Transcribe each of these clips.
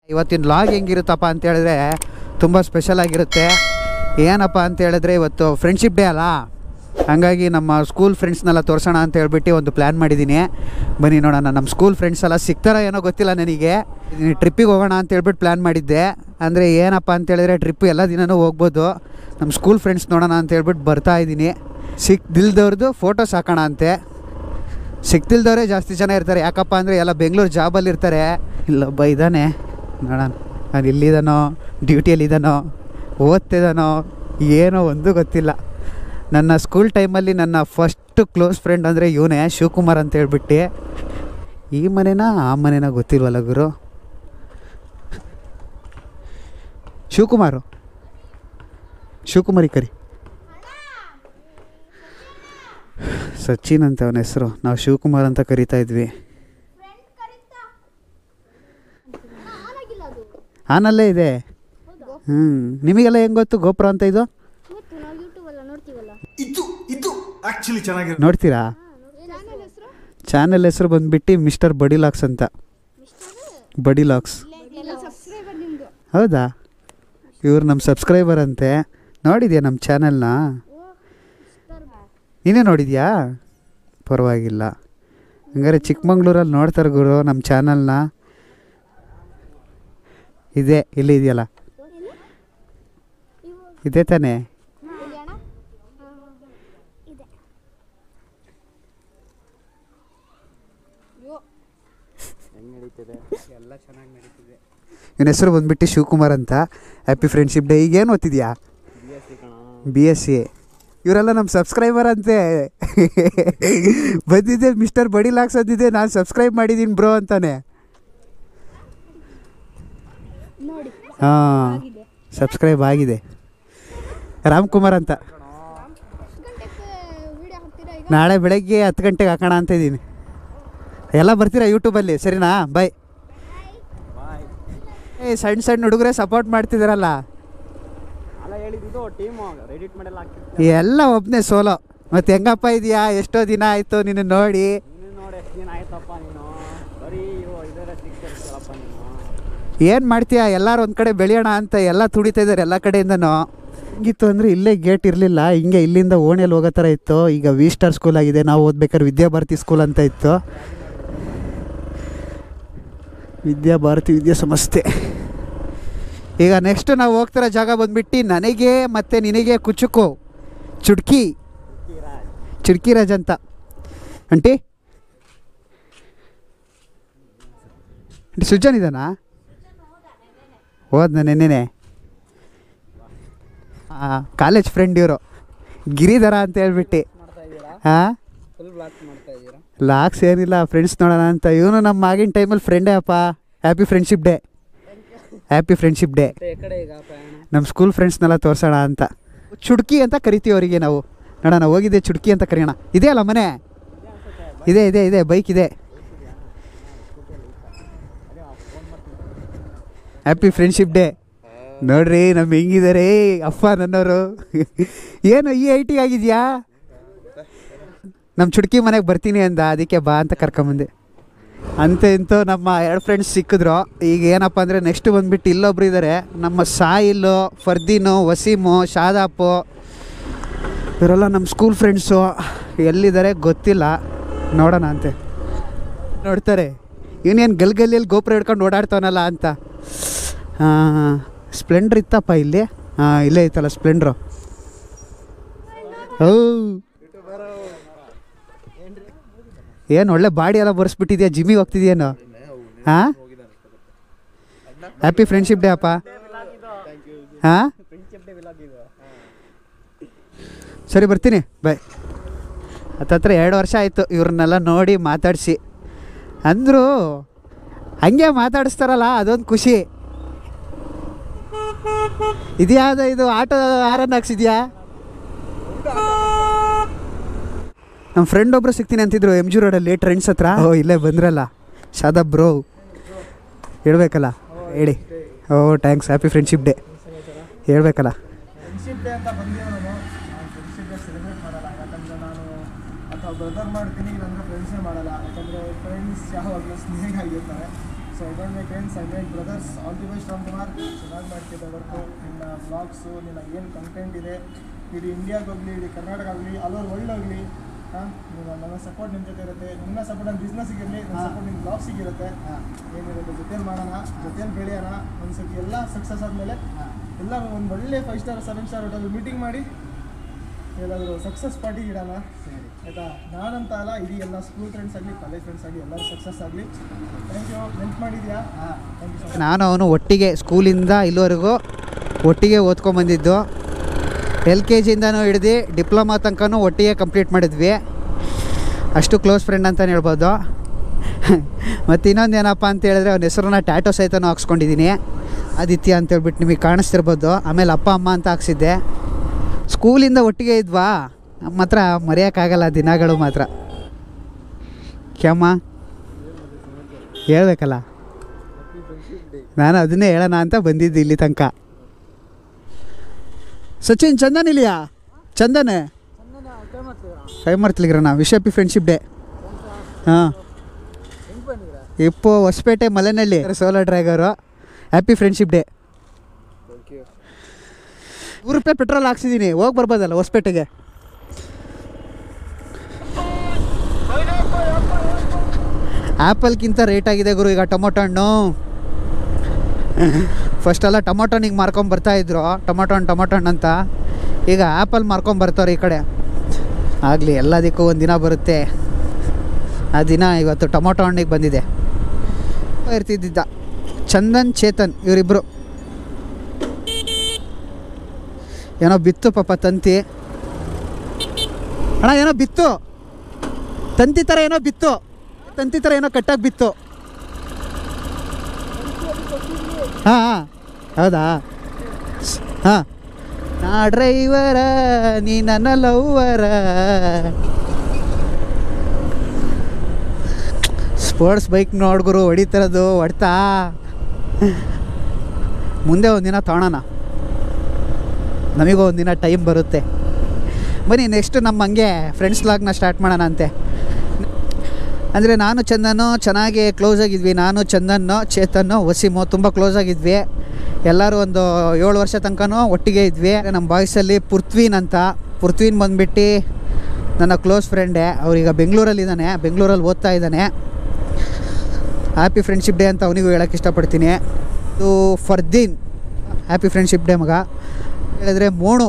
ಇವತ್ತಿನ ಲಾಗ್ ಹೆಂಗಿರುತ್ತಪ್ಪ ಅಂತ ಹೇಳಿದ್ರೆ ತುಂಬ ಸ್ಪೆಷಲ್ ಆಗಿರುತ್ತೆ ಏನಪ್ಪ ಅಂತ ಹೇಳಿದ್ರೆ ಇವತ್ತು ಫ್ರೆಂಡ್ಶಿಪ್ ಡೇ ಅಲ್ಲ ಹಾಗಾಗಿ ನಮ್ಮ ಸ್ಕೂಲ್ ಫ್ರೆಂಡ್ಸ್ನೆಲ್ಲ ತೋರಿಸೋಣ ಅಂತ ಹೇಳ್ಬಿಟ್ಟು ಒಂದು ಪ್ಲ್ಯಾನ್ ಮಾಡಿದ್ದೀನಿ ಬನ್ನಿ ನೋಡೋಣ ನಮ್ಮ ಸ್ಕೂಲ್ ಫ್ರೆಂಡ್ಸ್ ಎಲ್ಲ ಸಿಗ್ತಾರೋ ಏನೋ ಗೊತ್ತಿಲ್ಲ ನನಗೆ ಟ್ರಿಪ್ಪಿಗೆ ಹೋಗೋಣ ಅಂತ ಹೇಳ್ಬಿಟ್ಟು ಪ್ಲ್ಯಾನ್ ಮಾಡಿದ್ದೆ ಅಂದರೆ ಏನಪ್ಪ ಅಂತ ಹೇಳಿದ್ರೆ ಟ್ರಿಪ್ ಎಲ್ಲ ದಿನನೂ ಹೋಗ್ಬೋದು ನಮ್ಮ ಸ್ಕೂಲ್ ಫ್ರೆಂಡ್ಸ್ ನೋಡೋಣ ಅಂತ ಹೇಳ್ಬಿಟ್ಟು ಬರ್ತಾ ಇದ್ದೀನಿ ಸಿಕ್ದಿಲ್ದವ್ರದ್ದು ಫೋಟೋಸ್ ಹಾಕೋಣ ಅಂತೆ ಸಿಕ್ತಿಲ್ದವರೇ ಜಾಸ್ತಿ ಜನ ಇರ್ತಾರೆ ಯಾಕಪ್ಪ ಅಂದರೆ ಎಲ್ಲ ಬೆಂಗಳೂರು ಜಾಬಲ್ಲಿ ಇರ್ತಾರೆ ಇಲ್ಲೊಬ್ಬ ಇದ್ದಾನೆ ನೋಡೋಣ ನಾನು ಇಲ್ಲಿದ್ದಾನೋ ಡ್ಯೂಟಿಯಲ್ಲಿದ್ದಾನೋ ಓದ್ತಿದ್ದಾನೋ ಏನೋ ಒಂದು ಗೊತ್ತಿಲ್ಲ ನನ್ನ ಸ್ಕೂಲ್ ಟೈಮಲ್ಲಿ ನನ್ನ ಫಸ್ಟ್ ಕ್ಲೋಸ್ ಫ್ರೆಂಡ್ ಅಂದರೆ ಇವನೇ ಶಿವಕುಮಾರ್ ಅಂತ ಹೇಳ್ಬಿಟ್ಟು ಈ ಮನೆನಾ ಆ ಮನೆನಾ ಗೊತ್ತಿಲ್ವಲ್ಲ ಗುರು ಶಿವಕುಮಾರು ಶಿವಕುಮಾರಿ ಕರಿ ಸಚಿನ್ ಅಂತ ಅವನ ಹೆಸರು ನಾವು ಶಿವಕುಮಾರ್ ಅಂತ ಕರಿತಾ ಇದ್ವಿ ಆನಲ್ಲೇ ಇದೆ ಹ್ಞೂ ನಿಮಗೆಲ್ಲ ಹೆಂಗೆ ಗೊತ್ತು ಗೋಪುರ ಅಂತ ಇದು ಗೊತ್ತು ನಾವು ಯೂಟ್ಯೂಬ್ ಎಲ್ಲ ನೋಡ್ತೀವಲ್ಲ ಇದು ಇದು ಆಕ್ಚುಲಿ ಚೆನ್ನಾಗಿರುತ್ತೆ ನೋಡ್ತೀರಾ ಚಾನೆಲ್ ಹೆಸರು ಚಾನೆಲ್ ಹೆಸರು ಬಂದ್ಬಿಟ್ಟು ಮಿಸ್ಟರ್ ಬಡಿ ಲಾಕ್ಸ್ ಅಂತ ಬಡಿ ಲಾಕ್ಸ್ ಸಬ್ಸ್ಕ್ರೈಬರ್ ನಿಮ್ದು ಹೌದಾ ಇವ್ರು ನಮ್ಮ ಸಬ್ಸ್ಕ್ರೈಬರ್ ಅಂತೆ ನೋಡಿದ್ಯಾ ನಮ್ಮ ಚಾನೆಲ್ನ ನೀನೇ ನೋಡಿದ್ಯಾ ಪರವಾಗಿಲ್ಲ ಹಂಗಾರೆ ಚಿಕ್ಕಮಂಗ್ಳೂರಲ್ಲಿ ನೋಡ್ತಾರೆ ಗುರು ನಮ್ಮ ಚಾನಲ್ನ ಇದೆ ಇಲ್ಲಿ ಇದೆಯಲ್ಲ ಇದೆ ತಾನೇ ಇವನ ಹೆಸರು ಬಂದ್ಬಿಟ್ಟು ಶಿವಕುಮಾರ್ ಅಂತ ಹ್ಯಾಪಿ ಫ್ರೆಂಡ್ಶಿಪ್ ಡೇ ಈಗೇನು ಓದ್ತಿದ್ಯಾ ಬಿ ಎಸ್ ಸಿ ಇವರೆಲ್ಲ ನಮ್ಮ ಸಬ್ಸ್ಕ್ರೈಬರ್ ಅಂತೆ ಬಂದಿದ್ದೆ ಮಿಸ್ಟರ್ ಬಡಿ ಲಾಕ್ಸ್ ಅಂದಿದ್ದೆ ನಾನು ಸಬ್ಸ್ಕ್ರೈಬ್ ಮಾಡಿದ್ದೀನಿ ಬ್ರೋ ಅಂತಾನೆ ನೋಡಿ ಹಾಂ ಸಬ್ಸ್ಕ್ರೈಬ್ ಆಗಿದೆ ರಾಮ್ಕುಮಾರ್ ಅಂತ ಗಂಟೆಗೆ ವಿಡಿಯೋ ಹಾಕ್ತೀರಾ ಈಗ ನಾಳೆ ಬೆಳಗ್ಗೆ ಹತ್ತು ಗಂಟೆಗೆ ಹಾಕೋಣ ಅಂತ ಇದ್ದೀನಿ ಎಲ್ಲ ಬರ್ತೀರಾ ಯೂಟ್ಯೂಬಲ್ಲಿ ಸರಿನಾ ಬಾಯ್ ಏ ಸಣ್ಣ ಸಣ್ಣ ಹುಡುಗರೇ ಸಪೋರ್ಟ್ ಮಾಡ್ತಿದ್ದಾರಲ್ಲ ಅಲ್ಲ ಹೇಳಿದ್ದು ಟೀಮ್ ಎಡಿಟ್ ಮಾಡೆಲ್ಲ ಹಾಕ್ತಿರ್ತೀನಿ ಎಲ್ಲ ಒಬ್ಬನೇ ಸೋಲೋ ಮತ್ತೆ ಹೆಂಗಪ್ಪ ಇದೆಯಾ ಎಷ್ಟೋ ದಿನ ಆಯಿತು ನಿನ್ನ ನೋಡಿ ನೀನು ನೋಡಿ ಎಷ್ಟು ದಿನ ಆಯ್ತಪ್ಪ ನೀನು ಬರೀ ಇವು ಇದರ ಸಿಗ್ತಿರ್ತೀವಪ್ಪ ನೀನು ಏನು ಮಾಡ್ತೀಯಾ ಎಲ್ಲರೂ ಒಂದು ಕಡೆ ಬೆಳೆಯೋಣ ಅಂತ ಎಲ್ಲ ತುಡಿತಾ ಇದ್ದಾರೆ ಎಲ್ಲ ಕಡೆಯಿಂದನೂ ಹಿಂಗಿತ್ತು ಅಂದರೆ ಇಲ್ಲೇ ಗೇಟ್ ಇರಲಿಲ್ಲ ಹಿಂಗೆ ಇಲ್ಲಿಂದ ಓಣಿಯಲ್ಲಿ ಹೋಗೋ ಥರ ಇತ್ತು ಈಗ ವಿ ಸ್ಟಾರ್ ಸ್ಕೂಲ್ ಆಗಿದೆ ನಾವು ಓದ್ಬೇಕಾದ್ರೆ ವಿದ್ಯಾಭಾರತಿ ಸ್ಕೂಲ್ ಅಂತ ಇತ್ತು ವಿದ್ಯಾಭಾರತಿ ವಿದ್ಯಾ ಸಂಸ್ಥೆ ಈಗ ನೆಕ್ಸ್ಟ್ ನಾವು ಹೋಗ್ತಿರೋ ಜಾಗ ಬಂದ್ಬಿಟ್ಟು ನನಗೆ ಮತ್ತು ನಿನಗೆ ಕುಚುಕು ಚುಡ್ಕಿ ಚುಡ್ಕಿ ರಾಜ್ ಅಂತ ಅಂಟಿ ಆಂಟಿ ಸುಜನ್ ಇದ್ದಾನಾ ಹೋದ್ನ ನೆನ್ನೆನೆ ಕಾಲೇಜ್ ಫ್ರೆಂಡ್ ಇವರು ಗಿರಿಧರ ಅಂತ ಹೇಳ್ಬಿಟ್ಟು ಮಾಡ್ತಾ ಇದ್ದೀರಾ ಹಾಂ ಫುಲ್ ಬ್ಲಾಕ್ ಮಾಡ್ತಾ ಇದ್ದೀರಾ ಲಾಕ್ಸ್ ಏನಿಲ್ಲ ಫ್ರೆಂಡ್ಸ್ ನೋಡೋಣ ಅಂತ ಇವನು ನಮ್ಮ ಆಗಿನ ಟೈಮಲ್ಲಿ ಫ್ರೆಂಡೇ ಅಪ್ಪ happy friendship day happy friendship day ಮತ್ತೆ ಈ ಕಡೆ ಈಗ ಪ್ರಯಾಣ ನಮ್ಮ ಸ್ಕೂಲ್ ಫ್ರೆಂಡ್ಸ್ನೆಲ್ಲ ತೋರಿಸೋಣ ಅಂತ ಚುಡ್ಕಿ ಅಂತ ಕರಿತೀವಿ ಅವರಿಗೆ ನಾವು ನೋಡೋಣ ಹೋಗಿದ್ದೆ ಚುಡ್ಕಿ ಅಂತ ಕರೆಯೋಣ ಇದೆ ಅಲ್ಲ ಮನೆ ಇದೆ ಇದೆ ಇದೆ ಬೈಕ್ ಇದೆ ಹ್ಯಾಪಿ ಫ್ರೆಂಡ್ಶಿಪ್ ಡೇ ನೋಡ್ರಿ ನಮ್ಮ ಹೆಂಗಿದ್ದಾರೆ ಅಪ್ಪ ನನ್ನವರು ಏನು ಈ ಐಟಿ ಆಗಿದೆಯಾ ನಮ್ಮ ಚುಡ್ಕಿ ಮನೆಗೆ ಬರ್ತೀನಿ ಅಂದ ಅದಕ್ಕೆ ಬಾ ಅಂತ ಕರ್ಕೊಂಬಂದೆ ಅಂತ ಇಂತೂ ನಮ್ಮ ಎರಡು ಫ್ರೆಂಡ್ಸ್ ಸಿಕ್ಕಿದ್ರು ಈಗ ಏನಪ್ಪ ಅಂದರೆ ನೆಕ್ಸ್ಟ್ ಬಂದ್ಬಿಟ್ಟು ಇಲ್ಲೊಬ್ರು ಇದ್ದಾರೆ ನಮ್ಮ ಸಾಯಿಲು ಫರ್ದೀನು ವಸೀಮು ಶಾದಾಪು ಇವರೆಲ್ಲ ನಮ್ಮ ಸ್ಕೂಲ್ ಫ್ರೆಂಡ್ಸು ಎಲ್ಲಿದ್ದಾರೆ ಗೊತ್ತಿಲ್ಲ ನೋಡೋಣ ಅಂತೆ ನೋಡ್ತಾರೆ ಇವನೇನು ಗಲ್ಗಲ್ಲಿಯಲ್ಲಿ ಗೋಪುರ ಹಿಡ್ಕೊಂಡು ಓಡಾಡ್ತಾವನಲ್ಲ ಅಂತ ಸ್ಪ್ಲೆಂಡ್ರ್ ಇತ್ತಪ್ಪ ಇಲ್ಲಿ ಹಾಂ ಇಲ್ಲೇ ಐತಲ್ಲ ಸ್ಪ್ಲೆಂಡ್ರು ಓ ಏನು ಒಳ್ಳೆ ಬಾಡಿ ಎಲ್ಲ ಬರ್ಸ್ಬಿಟ್ಟಿದ್ಯಾ ಜಿಮ್ಮಿಗೆ ಹೋಗ್ತಿದ್ಯೇನು ಹಾಂ ಹ್ಯಾಪಿ ಫ್ರೆಂಡ್ಶಿಪ್ ಡೇ ಅಪ್ಪ ಹಾಂ ಸರಿ ಬರ್ತೀನಿ ಬಾಯ್ ಹತ್ತತ್ರ ಎರಡು ವರ್ಷ ಆಯಿತು ಇವ್ರನ್ನೆಲ್ಲ ನೋಡಿ ಮಾತಾಡಿಸಿ ಅಂದರು ಹಂಗೆ ಮಾತಾಡಿಸ್ತಾರಲ್ಲ ಅದೊಂದು ಖುಷಿ ಇದ್ಯಾವುದು ಇದು ಆಟೋ ಹಾರನ್ ಹಾಕ್ಸಿದ್ಯಾ ನಮ್ಮ ಫ್ರೆಂಡ್ ಒಬ್ರು ಸಿಗ್ತೀನಿ ಅಂತಿದ್ರು ಎಮ್ ಜಿ ರೋಡಲ್ಲಿ ಟ್ರೆಂಡ್ಸ್ ಹತ್ರ ಓ ಇಲ್ಲೇ ಬಂದ್ರಲ್ಲ ಶಾದಾಬ್ ಬ್ರೋ ಹೇಳ್ಬೇಕಲ್ಲ ಹೇಳಿ ಓ ಥ್ಯಾಂಕ್ಸ್ ಹ್ಯಾಪಿ ಫ್ರೆಂಡ್ಶಿಪ್ ಡೇ ಹೇಳ್ಬೇಕಲ್ಲ ಫ್ರೆಂಡ್ಶಿಪ್ ಡೇ ಅಂತ ಬಂದಿರೋ ನಾನು ನಾನು ಫ್ರೆಂಡ್ಶಿಪ್ ಡೇ ಸೆಲೆಬ್ರೇಟ್ ಮಾಡಲ್ಲ ಯಾಕಂದರೆ ನಾನು ಅಥವಾ ಬ್ರದರ್ ಮಾಡ್ತೀನಿ ಇಲ್ಲಾಂದರೆ ಫ್ರೆಂಡ್ಸೇ ಮಾಡಲ್ಲ ಯಾಕಂದರೆ ಫ್ರೆಂಡ್ಸ್ ಯಾವಾಗಲೂ ಸ್ನೇಹ ಆಗಿರ್ತಾರೆ so I don't make friends I make brothers all the best Ramkumar ಚೆನ್ನಾಗಿ ಮಾಡ್ತಿದ್ದೆ ವರ್ಕು ನಿನ್ನ ಬ್ಲಾಗ್ಸು ನಿನ್ನ ಏನು ಕಂಟೆಂಟ್ ಇದೆ ಇಡೀ ಇಂಡಿಯಾಗೆ ಹೋಗಲಿ ಇಡೀ ಕರ್ನಾಟಕ ಆಗಲಿ ಆಲ್ ಓವರ್ ವರ್ಲ್ಡ್ ಆಗಲಿ ಹಾಂ ನನ್ನ ಸಪೋರ್ಟ್ ನಿಮ್ಮ ಜೊತೆ ಇರುತ್ತೆ ನಿಮ್ಮ ಸಪೋರ್ಟ್ ನನ್ನ ಬಿಸ್ನೆಸ್ಸಿಗೆ ಇರಲಿ ನನ್ನ ಹಾ. ಸಪೋರ್ಟ್ ನಿಮ್ಮ ಬ್ಲಾಗ್ಸಿಗೆ ಇರುತ್ತೆ ಹಾಂ ಏನಿರುತ್ತೆ ಜೊತೆಲಿ ಮಾಡೋಣ ಜೊತೆಲಿ ಬೆಳೆಯೋಣ ಒಂದು ಸತಿ ಎಲ್ಲ ಸಕ್ಸಸ್ ಆದಮೇಲೆ ಹಾಂ ಎಲ್ಲ ಒಂದು ಒಳ್ಳೆ five star seven star hotel meeting ಮಾಡಿ ಎಲ್ಲಾದರೂ ಸಕ್ಸಸ್ ಪಾರ್ಟಿಗೆ ಇಡೋಣ ಸರಿ ಆಯಿತಾ ನಾನಂತ ಅಲ್ಲ ಇಡೀ ಎಲ್ಲ ಸ್ಕೂಲ್ ಫ್ರೆಂಡ್ಸ್ ಆಗಲಿ ಕಾಲೇಜ್ ಫ್ರೆಂಡ್ಸ್ ಆಗಲಿ ಎಲ್ಲರೂ ಸಕ್ಸಸ್ ಆಗಲಿ ಥ್ಯಾಂಕ್ ಯು ನೆನ್ಪು ಮಾಡಿದ್ಯಾ ಹಾಂ ಥ್ಯಾಂಕ್ ಯು ಸೊ ನಾನು ಅವನು ಒಟ್ಟಿಗೆ ಸ್ಕೂಲಿಂದ ಇಲ್ಲಿವರೆಗೂ ಒಟ್ಟಿಗೆ ಓದ್ಕೊಂಬಂದಿದ್ದು ಎಲ್ ಕೆ ಜಿಯಿಂದನೂ ಹಿಡ್ದು ಡಿಪ್ಲೊಮಾ ತನಕನೂ ಒಟ್ಟಿಗೆ ಕಂಪ್ಲೀಟ್ ಮಾಡಿದ್ವಿ ಅಷ್ಟು ಕ್ಲೋಸ್ ಫ್ರೆಂಡ್ ಅಂತಲೇ ಹೇಳ್ಬೋದು ಮತ್ತು ಇನ್ನೊಂದು ಏನಪ್ಪ ಅಂತ ಹೇಳಿದ್ರೆ ಅವನ ಹೆಸರನ್ನ ಟ್ಯಾಟೋ ಸಹಿತನೂ ಹಾಕ್ಸ್ಕೊಂಡಿದ್ದೀನಿ ಆದಿತ್ಯ ಅಂತ ಹೇಳ್ಬಿಟ್ಟು ನಿಮಗೆ ಕಾಣಿಸ್ತಿರ್ಬೋದು ಆಮೇಲೆ ಅಪ್ಪ ಅಮ್ಮ ಅಂತ ಹಾಕ್ಸಿದ್ದೆ ಸ್ಕೂಲಿಂದ ಒಟ್ಟಿಗೆ ಇದ್ವಾ ನಮ್ಮ ಹತ್ರ ಮರೆಯೋಕ್ಕಾಗಲ್ಲ ದಿನಗಳು ಮಾತ್ರ ಕ್ಯಾಮ ಹೇಳ್ಬೇಕಲ್ಲ ನಾನು ಅದನ್ನೇ ಹೇಳೋಣ ಅಂತ ಬಂದಿದ್ದು ಇಲ್ಲಿ ತನಕ ಸಚಿನ್ ಚಂದನ್ ಇಲ್ಲಿಯಾ ಚಂದನ್ ಕೈ ಮಾಡ್ತಿಲ್ಗ್ರಣ ವಿಶಪಿ ಫ್ರೆಂಡ್ಶಿಪ್ ಡೇ ಹಾಂ ಇಪ್ಪು Hosapete Malenalli solo driver happy friendship day ನೂರು ರೂಪಾಯಿ ಪೆಟ್ರೋಲ್ ಹಾಕ್ಸಿದ್ದೀನಿ ಹೋಗಿ ಬರ್ಬೋದಲ್ಲ ಹೊಸಪೇಟೆಗೆ ಆ್ಯಪಲ್ಗಿಂತ ರೇಟ್ ಆಗಿದೆ ಗುರು ಈಗ ಟೊಮೊಟೊ ಹಣ್ಣು ಫಸ್ಟೆಲ್ಲ ಟೊಮೊಟೊ ಹಣ್ಣಿಗೆ ಮಾರ್ಕೊಂಡು ಬರ್ತಾಯಿದ್ರು ಟೊಮೊಟೊ ಹಣ್ಣು ಟೊಮೊಟೊ ಹಣ್ಣು ಅಂತ ಈಗ ಆ್ಯಪಲ್ ಮಾರ್ಕೊಂಡು ಬರ್ತಾರೆ ಈ ಕಡೆ ಆಗಲಿ ಎಲ್ಲದಕ್ಕೂ ಒಂದು ದಿನ ಬರುತ್ತೆ ಆ ದಿನ ಇವತ್ತು ಟೊಮೊಟೊ ಹಣ್ಣಿಗೆ ಬಂದಿದೆ ಇರ್ತಿದ್ದಿದ್ದ ಚಂದನ್ ಚೇತನ್ ಇವರಿಬ್ಬರು ಏನೋ ಬಿತ್ತು ಪಾಪ ತಂತಿ ಅಣ್ಣ ಏನೋ ಬಿತ್ತು ತಂತಿ ಥರ ಏನೋ ಬಿತ್ತು ತಂತಿ ಥರ ಏನೋ ಕಟ್ಟಾಗಿ ಬಿತ್ತು ಹಾಂ ಹಾಂ ಹೌದಾ ಹಾಂ ನಾ ಡ್ರೈವರ ನೀ ನನ್ನ ಲವ್ವರ ಸ್ಪೋರ್ಟ್ಸ್ ಬೈಕ್ ನೋಡ್ಗುರು ಹೊಡಿತಿರೋದು ಹೊಡ್ತಾ ಮುಂದೆ ಒಂದಿನ ತೊಗೊಳೋಣ ನಮಗೂ ಒಂದಿನ ಟೈಮ್ ಬರುತ್ತೆ ಬನ್ನಿ ನೆಕ್ಸ್ಟ್ ನಮ್ಮ ಹಂಗೆ ಫ್ರೆಂಡ್ಸ್ ಲಾಗ್ನ ಸ್ಟಾರ್ಟ್ ಮಾಡೋಣ ಅಂತೆ ಅಂದರೆ ನಾನು ಚಂದನು ಚೆನ್ನಾಗಿ ಕ್ಲೋಸ್ ಆಗಿದ್ವಿ ನಾನು ಚಂದನ್ನು ಚೇತನ್ನು ವಸೀಮು ತುಂಬ ಕ್ಲೋಸ್ ಆಗಿದ್ವಿ ಎಲ್ಲರೂ ಒಂದು ಏಳು ವರ್ಷ ತನಕನೂ ಒಟ್ಟಿಗೆ ಇದ್ವಿ ನಮ್ಮ ಬಾಯ್ಸಲ್ಲಿ ಪೃಥ್ವೀನ್ ಅಂತ ಪೃಥ್ವೀನ್ ಬಂದ್ಬಿಟ್ಟು ನನ್ನ ಕ್ಲೋಸ್ ಫ್ರೆಂಡೇ ಅವ್ರೀಗ ಬೆಂಗಳೂರಲ್ಲಿದ್ದಾನೆ ಬೆಂಗಳೂರಲ್ಲಿ ಓದ್ತಾ ಇದ್ದಾನೆ ಹ್ಯಾಪಿ ಫ್ರೆಂಡ್ಶಿಪ್ ಡೇ ಅಂತ ಅವನಿಗೂ ಹೇಳೋಕ್ಕೆ ಇಷ್ಟಪಡ್ತೀನಿ ಇದು ಫರ್ದೀನ್ ಹ್ಯಾಪಿ ಫ್ರೆಂಡ್ಶಿಪ್ ಡೇ ಮಗ ಹೇಳಿದ್ರೆ ಮೋಣು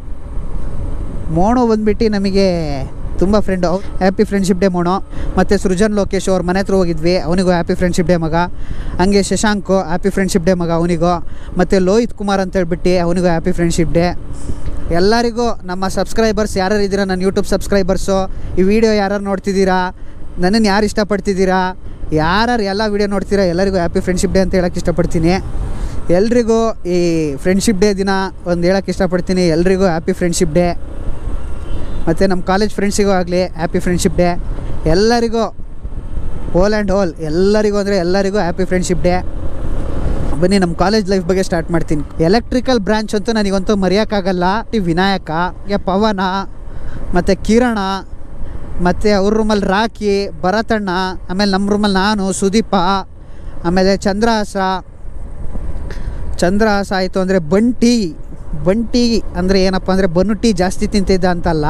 ಮೋಣು ಬಂದ್ಬಿಟ್ಟು ನಮಗೆ ತುಂಬ friend happy friendship day Monu ಮತ್ತು ಸೃಜನ್ ಲೋಕೇಶ್ ಅವ್ರ ಮನೆ ಹತ್ರ ಹೋಗಿದ್ವಿ ಅವನಿಗೂ ಹ್ಯಾಪಿ ಫ್ರೆಂಡ್ಶಿಪ್ ಡೇ ಮಗ ಹಂಗೆ ಶಶಾಂಕು ಹ್ಯಾಪಿ ಫ್ರೆಂಡ್ಶಿಪ್ ಡೇ ಮಗ ಅವನಿಗೂ ಮತ್ತು ಲೋಹಿತ್ ಕುಮಾರ್ ಅಂತ ಹೇಳ್ಬಿಟ್ಟು ಅವನಿಗೂ ಹ್ಯಾಪಿ ಫ್ರೆಂಡ್ಶಿಪ್ ಡೇ ಎಲ್ಲರಿಗೂ ನಮ್ಮ ಸಬ್ಸ್ಕ್ರೈಬರ್ಸ್ ಯಾರು ಇದ್ದೀರಾ ನನ್ನ ಯೂಟ್ಯೂಬ್ ಸಬ್ಸ್ಕ್ರೈಬರ್ಸು ಈ ವಿಡಿಯೋ ಯಾರು ನೋಡ್ತಿದ್ದೀರಾ ನನ್ನನ್ನು ಯಾರು ಇಷ್ಟಪಡ್ತಿದ್ದೀರಾ ಯಾರು ಎಲ್ಲ ವೀಡಿಯೋ ನೋಡ್ತೀರಾ ಎಲ್ಲರಿಗೂ ಹ್ಯಾಪಿ ಫ್ರೆಂಡ್ಶಿಪ್ ಡೇ ಅಂತ ಹೇಳೋಕ್ಕೆ ಇಷ್ಟಪಡ್ತೀನಿ ಎಲ್ರಿಗೂ ಈ ಫ್ರೆಂಡ್ಶಿಪ್ ಡೇ ದಿನ ಒಂದು ಹೇಳೋಕ್ಕೆ ಇಷ್ಟಪಡ್ತೀನಿ ಎಲ್ರಿಗೂ ಹ್ಯಾಪಿ ಫ್ರೆಂಡ್ಶಿಪ್ ಡೇ ಮತ್ತು ನಮ್ಮ ಕಾಲೇಜ್ ಫ್ರೆಂಡ್ಸಿಗೂ ಆಗಲಿ ಹ್ಯಾಪಿ ಫ್ರೆಂಡ್ಶಿಪ್ ಡೇ ಎಲ್ಲರಿಗೂ ಹೋಲ್ ಆ್ಯಂಡ್ ಹೋಲ್ ಎಲ್ಲರಿಗೂ ಅಂದರೆ ಎಲ್ಲರಿಗೂ ಹ್ಯಾಪಿ ಫ್ರೆಂಡ್ಶಿಪ್ ಡೇ ಬನ್ನಿ ನಮ್ಮ ಕಾಲೇಜ್ ಲೈಫ್ ಬಗ್ಗೆ ಸ್ಟಾರ್ಟ್ ಮಾಡ್ತೀನಿ ಎಲೆಕ್ಟ್ರಿಕಲ್ ಬ್ರಾಂಚ್ ಅಂತೂ ನನಗಂತೂ ಮರೆಯೋಕ್ಕಾಗಲ್ಲ ಈ ವಿನಾಯಕ ಹೀಗೆ ಪವನ ಮತ್ತು ಕಿರಣ ಮತ್ತು ಅವ್ರ ರೂಮಲ್ಲಿ ರಾಕಿ ಭರತಣ್ಣ ಆಮೇಲೆ ನಮ್ಮ ರೂಮಲ್ಲಿ ನಾನು ಸುದೀಪ ಆಮೇಲೆ ಚಂದ್ರಹಾಸ ಚಂದ್ರಹಾಸ ಆಯಿತು ಅಂದರೆ ಬಂಟಿ ಬಂಟಿ ಅಂದರೆ ಏನಪ್ಪ ಅಂದರೆ ಬನ್ನು ಟೀ ಜಾಸ್ತಿ ತಿಂತಿದ್ದ ಅಂತಲ್ಲ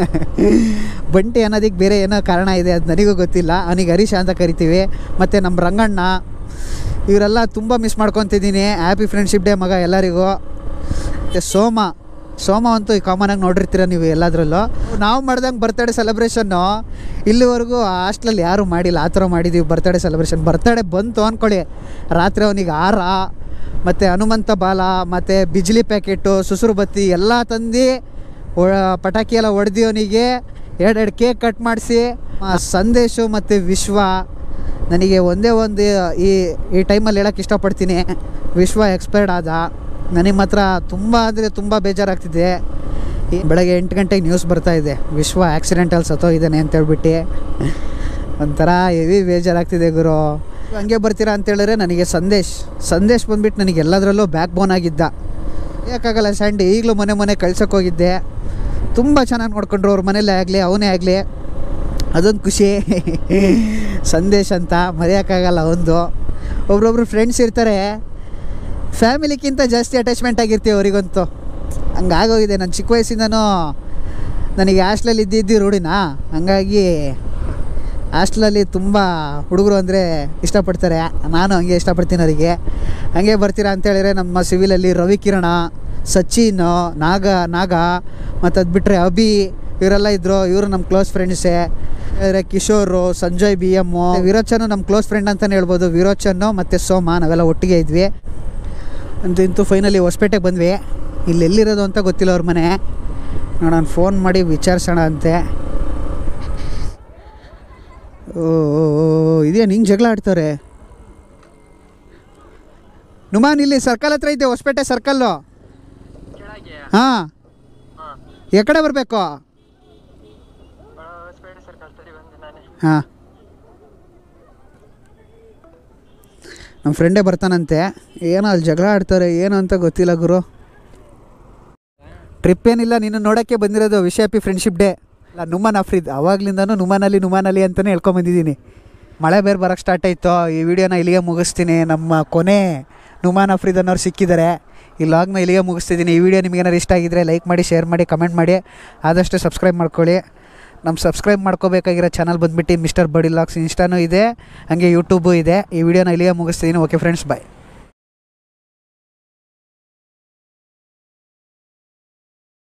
ಬಂಟಿ ಅನ್ನೋದಕ್ಕೆ ಬೇರೆ ಏನೋ ಕಾರಣ ಇದೆ ಅದು ನನಗೂ ಗೊತ್ತಿಲ್ಲ ಅವನಿಗೆ ಹರೀಶ ಅಂತ ಕರಿತೀವಿ ಮತ್ತು ನಮ್ಮ ರಂಗಣ್ಣ ಇವರೆಲ್ಲ ತುಂಬ ಮಿಸ್ ಮಾಡ್ಕೊತಿದ್ದೀನಿ ಹ್ಯಾಪಿ ಫ್ರೆಂಡ್ಶಿಪ್ ಡೇ ಮಗ ಎಲ್ಲರಿಗೂ ಮತ್ತು ಸೋಮ ಸೋಮ ಅಂತೂ ಕಾಮನಾಗಿ ನೋಡಿರ್ತೀರ ನೀವು ಎಲ್ಲದರಲ್ಲೂ ನಾವು ಮಾಡ್ದಂಗೆ ಬರ್ತಡೇ ಸೆಲೆಬ್ರೇಷನ್ನು ಇಲ್ಲಿವರೆಗೂ ಹಾಸ್ಟ್ಲಲ್ಲಿ ಯಾರೂ ಮಾಡಿಲ್ಲ ಆ ಥರ ಮಾಡಿದ್ದೀವಿ ಬರ್ತಡೇ ಸೆಲೆಬ್ರೇಷನ್ ಬರ್ತಡೇ ಬಂತು ಅಂದ್ಕೊಳ್ಳಿ ರಾತ್ರಿ ಅವನಿಗೆ ಹಾರ ಮತ್ತು ಹನುಮಂತ ಬಾಲ ಮತ್ತು ಬಿಜ್ಲಿ ಪ್ಯಾಕೆಟು ಸುಸುರು ಬತ್ತಿ ಎಲ್ಲ ತಂದು ಒ- ಪಟಾಕಿ ಎಲ್ಲ ಹೊಡೆದು ಅವನಿಗೆ ಎರಡೆರಡು ಕೇಕ್ ಕಟ್ ಮಾಡಿಸಿ ಸಂದೇಶು ಮತ್ತು ವಿಶ್ವ ನನಗೆ ಒಂದೇ ಒಂದು ಈ ಈ ಟೈಮಲ್ಲಿ ಹೇಳೋಕ್ಕೆ ಇಷ್ಟಪಡ್ತೀನಿ ವಿಶ್ವ ಎಕ್ಸ್ಪೈರ್ಡ್ ಆದ ನನಗೆ ಮಾತ್ರ ತುಂಬ ಅಂದರೆ ತುಂಬ ಬೇಜಾರಾಗ್ತಿದೆ ಈ ಬೆಳಗ್ಗೆ ಎಂಟು ಗಂಟೆಗೆ ನ್ಯೂಸ್ ಬರ್ತಾ ಇದೆ ವಿಶ್ವ ಆಕ್ಸಿಡೆಂಟಲ್ಲಿ ಸತ್ತೋಗಿದ್ದಾನೆ ಅಂತ ಹೇಳ್ಬಿಟ್ಟು ಒಂಥರ ಹೆವಿ ಬೇಜಾರಾಗ್ತಿದೆ ಗುರು ಹಂಗೆ ಬರ್ತೀರಾ ಅಂತ ಹೇಳಿದ್ರೆ ನನಗೆ ಸಂದೇಶ್ ಸಂದೇಶ್ ಬಂದ್ಬಿಟ್ಟು ನನಗೆ ಎಲ್ಲದರಲ್ಲೂ ಬ್ಯಾಕ್ ಬೋನ್ ಆಗಿದ್ದ ಯಾಕಾಗಲ್ಲ ಸ್ಯಾಂಡಿ ಈಗಲೂ ಮನೆ ಮನೆ ಕಳ್ಸೋಕೆ ಹೋಗಿದ್ದೆ ತುಂಬ ಚೆನ್ನಾಗಿ ನೋಡ್ಕೊಂಡ್ರು ಅವ್ರ ಮನೇಲೇ ಆಗಲಿ ಅವನೇ ಆಗಲಿ ಅದೊಂದು ಖುಷಿ ಸಂದೇಶ್ ಅಂತ ಮರೆಯೋಕ್ಕಾಗಲ್ಲ ಒಂದು ಒಬ್ರೊಬ್ರು ಫ್ರೆಂಡ್ಸ್ ಇರ್ತಾರೆ ಫ್ಯಾಮಿಲಿಗಿಂತ ಜಾಸ್ತಿ ಅಟ್ಯಾಚ್ಮೆಂಟ್ ಆಗಿರ್ತೀವಿ ಅವರಿಗಂತೂ ಹಂಗಾಗೋಗಿದೆ ನಾನು ಚಿಕ್ಕ ವಯಸ್ಸಿಂದನೂ ನನಗೆ ಹಾಸ್ಟ್ಲಲ್ಲಿ ಇದ್ದಿದ್ದು ರೂಢಿನಾ ಹಂಗಾಗಿ ಹಾಸ್ಟ್ಲಲ್ಲಿ ತುಂಬ ಹುಡುಗರು ಅಂದರೆ ಇಷ್ಟಪಡ್ತಾರೆ ನಾನು ಹಂಗೆ ಇಷ್ಟಪಡ್ತೀನಿ ಅವರಿಗೆ ಹಂಗೆ ಬರ್ತೀರಾ ಅಂತ ಹೇಳಿದ್ರೆ ನಮ್ಮ ಸಿವಿಲಲ್ಲಿ ರವಿಕಿರಣ ಸಚಿನ್ ನಾಗ ನಾಗ ಮತ್ತು ಅದು ಬಿಟ್ಟರೆ ಅಭಿ ಇವರೆಲ್ಲ ಇದ್ದರು ಇವರು ನಮ್ಮ ಕ್ಲೋಸ್ ಫ್ರೆಂಡ್ಸೇ ಬೇರೆ ಕಿಶೋರು ಸಂಜಯ್ ಬಿ ಎಮ್ಮು ವಿರೋಚನು ನಮ್ಮ ಕ್ಲೋಸ್ ಫ್ರೆಂಡ್ ಅಂತಲೇ ಹೇಳ್ಬೋದು ವಿರೋಚನ್ನು ಮತ್ತು ಸೋಮ ನಾವೆಲ್ಲ ಒಟ್ಟಿಗೆ ಇದ್ವಿ ಅಂತೂ ಇಂತೂ ಫೈನಲಿ ಹೊಸಪೇಟೆಗೆ ಬಂದ್ವಿ ಇಲ್ಲಿ ಎಲ್ಲಿರೋದು ಅಂತ ಗೊತ್ತಿಲ್ಲ ಅವ್ರ ಮನೆ ನೋಡೋಣ ಫೋನ್ ಮಾಡಿ ವಿಚಾರಿಸೋಣ ಅಂತೆ ಓ ಇದೇ ನಿಂಗೆ ಜಗಳ ಆಡ್ತಾರೆ ನುಮಾನ್ ಇಲ್ಲಿ ಸರ್ಕಲ್ ಹತ್ರ ಐತೆ ಹೊಸಪೇಟೆ ಸರ್ಕಲ್ಲು ಕೆಳಗೆ ಹಾಂ ಎಕಡೆ ಬರಬೇಕು ಹೊಸಪೇಟೆ ಸರ್ಕಲ್ ಸರಿ ಬಂದೆ ನಾನೇ ಹಾಂ ನಮ್ಮ ಫ್ರೆಂಡೇ ಬರ್ತಾನಂತೆ ಏನೋ ಅಲ್ಲಿ ಜಗಳ ಆಡ್ತಾರೆ ಏನು ಅಂತ ಗೊತ್ತಿಲ್ಲ ಗುರು ಟ್ರಿಪ್ ಏನಿಲ್ಲ ನೀನು ನೋಡೋಕ್ಕೆ ಬಂದಿರೋದು ವಿಷಯಪಿ ಫ್ರೆಂಡ್ಶಿಪ್ ಡೇ ಅಲ್ಲ ನುಮಾನ್ ಅಫ್ರೀದ್ ಅವಾಗ್ಲಿಂದನೂ ನುಮಾನಲ್ಲಿ ನುಮಾನಲ್ಲಿ ಅಂತಲೇ ಹೇಳ್ಕೊಂಬಂದಿದ್ದೀನಿ ಮಳೆ ಬೇರೆ ಬರೋಕ್ಕೆ ಸ್ಟಾರ್ಟ್ ಆಯಿತು ಈ ವಿಡಿಯೋನ ಇಲ್ಲಿಗೆ ಮುಗಿಸ್ತೀನಿ ನಮ್ಮ ಕೊನೆ ನುಮಾನ್ ಅಫ್ರೀದ್ ಅನ್ನೋರು ಸಿಕ್ಕಿದ್ದಾರೆ ಈ ಲಾಗ್ನ ಇಲ್ಲಿಗೆ ಮುಗಿಸ್ತಿದ್ದೀನಿ ಈ ವಿಡಿಯೋ ನಿಮ್ಗೆ ಏನಾರು ಇಷ್ಟ ಆಗಿದ್ರೆ ಲೈಕ್ ಮಾಡಿ ಶೇರ್ ಮಾಡಿ ಕಮೆಂಟ್ ಮಾಡಿ ಆದಷ್ಟು ಸಬ್ಸ್ಕ್ರೈಬ್ ಮಾಡ್ಕೊಳ್ಳಿ ನಮ್ಮ ಸಬ್ಸ್ಕ್ರೈಬ್ ಮಾಡ್ಕೋಬೇಕಾಗಿರೋ ಚಾನಲ್ ಬಂದುಬಿಟ್ಟು ಮಿಸ್ಟರ್ ಬಡಿ ಲಾಗ್ಸ್ ಇನ್ಸ್ಟಾನೂ ಇದೆ ಹಾಗೆ ಯೂಟ್ಯೂಬು ಇದೆ ಈ ವಿಡಿಯೋನ ಇಲ್ಲಿಗೆ ಮುಗಿಸ್ತಿದ್ದೀನಿ ಓಕೆ ಫ್ರೆಂಡ್ಸ್ ಬಾಯ್